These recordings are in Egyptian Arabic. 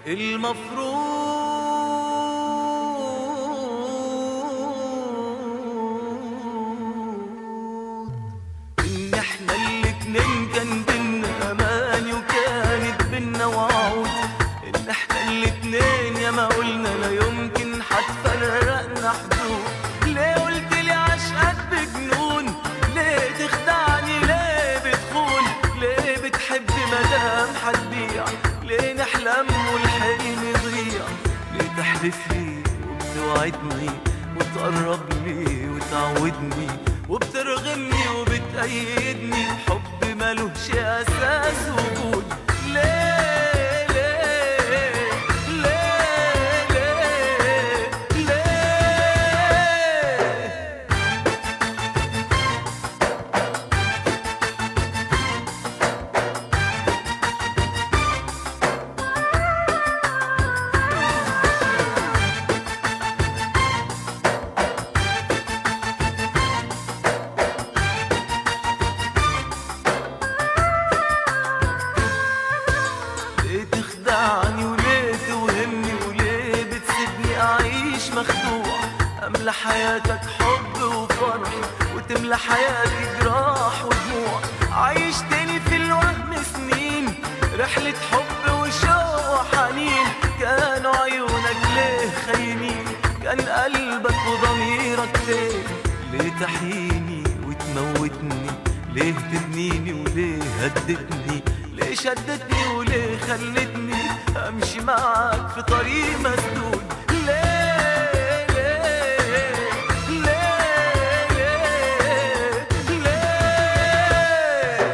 المفروض ان احنا الاتنين كان بينا اماني وكانت بينا وعود ان احنا الاتنين يا ما قلنا لا يمكن هتفرقنا حدود ليه قلت لي عشقك بجنون ليه تخدعني ليه بتخون ليه بتحب مدام هتبيع ليه نحلم والحلم يضيع ليه تحلف لي وبتوعدني وتقرب لي وتعودني وبترغمني وبتأيدني بحب ملوش أساس وجود ليه ليه ليه ليه ليه ليه تخدعني وليه توهمني وليه بتسيبني أعيش مخدوع أملى حياتك حب وفرح وتملى حياتي جراح ودموع عايش تاني في الوهم سنين رحلة حب وشوق وحنين كانوا عيونك ليه خاينين كان قلبك وضميرك فين ليه تحييني وتموتني ليه تبنيني وليه هدتني ليه شدتني وليه خلتني امشي معاك في طريق مسدود ليه ليه ليه ليه ليه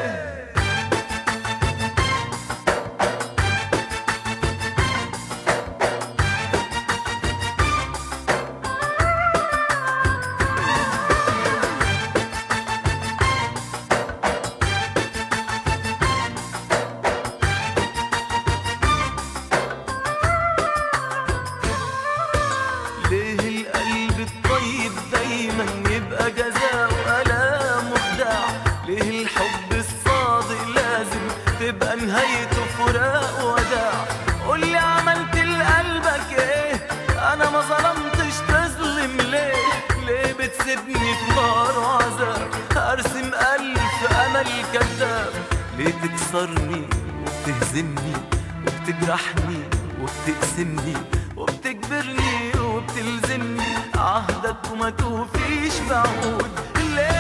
ليه القلب الطيب دايما يبقى جزاء وألام وخداع ليه الحب الصادق لازم تبقى نهايته فراق وداع قولي عملت لقلبك ايه انا ما ظلمتش تظلم ليه ليه بتسيبني في نار وعذاب ارسم الف امل كذاب ليه تكسرني وبتهزمني وبتجرحني وبتقسمني وبتجبرني وبتلزمني عهدك وما توفيش بعود ليه